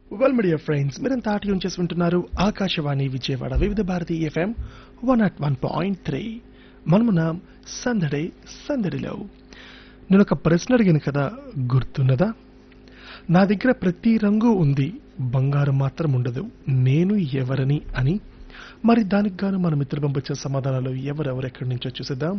well media friends మీరంతా ఆటయం చేసి వింటున్నారు Akashvani Vijayawada Vividh Bharati FM one at one point three మనమున్నాం సందడి సందడిలో నేను ఒక ప్రశ్న అడిగాను కదా గుర్తున్నదా నా దగ్గర ప్రతి రంగు ఉంది బంగారం మాత్రం ఉండదు నేను ఎవరని అని మరి దానికి గాను మన మిత్రులు పంపించిన సమాధానాలు ఎవరెవరు ఎక్కడి నుంచో చూసేద్దాం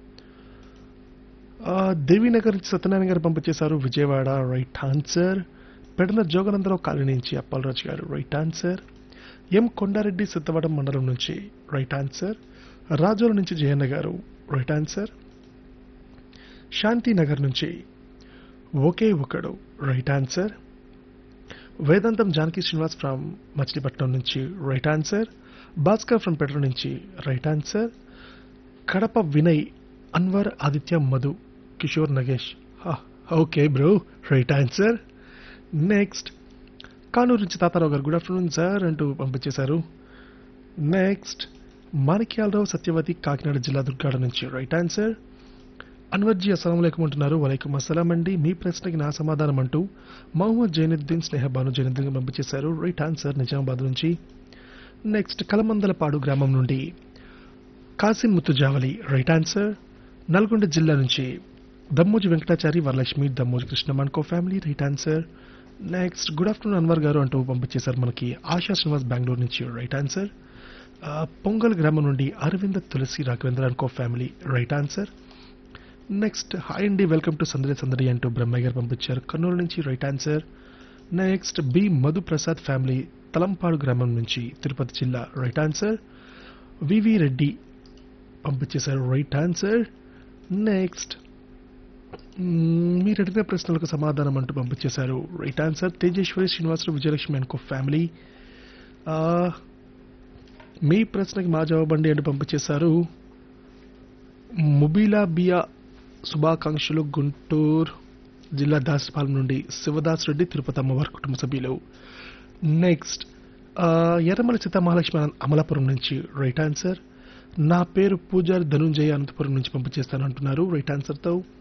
ఆ, దేవీనగర్ నుంచి సత్యనారాయణ గారు పంపించేశారు Vijayawada right answer Pedana Joganandarao colony నుంచి Appalaraju garu right answer M Kondareddy Siddavatam మండలం నుంచి రైట్ ఆన్సర్ రాజోల నుంచి జయన్న గారు రైట్ ఆన్సర్ శాంతినగర్ నుంచి ఒకే ఒకడు రైట్ ఆన్సర్ వేదాంతం జానకి శ్రీనివాస్ ఫ్రమ్ మచిలీపట్నం నుంచి right answer Bhaskar from petrol నుంచి right answer Kadapa Vinay Anwar Aditya Madhu Kishore Nagesh okay bro right answer next Kanuru నుంచి తాతారావు గారు గుడ్ ఆఫ్టర్నూన్ సార్ అంటూ పంపించేశారు నెక్స్ట్ మాణిక్యాలరావు సత్యవతి కాకినాడ జిల్లా దుర్గాడ నుంచి రైట్ ఆన్సర్ అన్వర్జీ అస్సలం అంటున్నారు వలైకుం అస్సలాం అండి మీ ప్రశ్నకి నా సమాధానం అంటూ మహమ్మద్ జైనుద్దీన్ స్నేహబాను జైనుద్దీన్ పంపించేశారు రైట్ ఆన్సర్ నిజామాబాద్ నుంచి నెక్స్ట్ కలమందలపాడు గ్రామం నుండి కాసిం ముత్తుజావలి రైట్ ఆన్సర్ నల్గొండ జిల్లా నుంచి దమ్మోజి వెంకటాచారి వరలక్ష్మి దమ్మోజి కృష్ణమన్కో family right answer next good afternoon Anwar garu అంటూ పంపించేశారు మనకి ఆశా శ్రీనివాస్ బెంగళూరు నుంచి రైట్ ఆన్సర్ ఆ, పొంగల్ గ్రామం నుండి అరవింద తులసి రాఘవేంద్ర అనుకో family right answer next hi అండి వెల్కమ్ టు సందడి సందడి అంటూ బ్రహ్మయ్య గారు పంపించారు కర్నూలు నుంచి right answer next B Madhu Prasad family Talampadu గ్రామం నుంచి తిరుపతి జిల్లా రైట్ ఆన్సర్ వివి రెడ్డి పంపించేశారు రైట్ ఆన్సర్ నెక్స్ట్ మ్మ్, మీరు అడిగిన ప్రశ్నలకు సమాధానం అంటూ పంపించేశారు రైట్ ఆన్సర్ తేజేశ్వరి శ్రీనివాసరావు విజయలక్ష్మి అనుకో ఫ్యామిలీ ఆ, మీ ప్రశ్నకి మా జవాబండి అంటూ పంపించేశారు ముబీలా బియా శుభాకాంక్షలు గుంటూరు జిల్లా దాసపాలెం నుండి శివదాస్ రెడ్డి తిరుపతి అమ్మవారి కుటుంబ సభ్యులు నెక్స్ట్ ఆ, ఎర్రమల సీతామహాలక్ష్మి అన- అమలాపురం నుంచి రైట్ ఆన్సర్ నా పేరు పూజారి ధనుంజయ అనంతపురం నుంచి పంపించేస్తాను అంటున్నారు రైట్ ఆన్సర్తో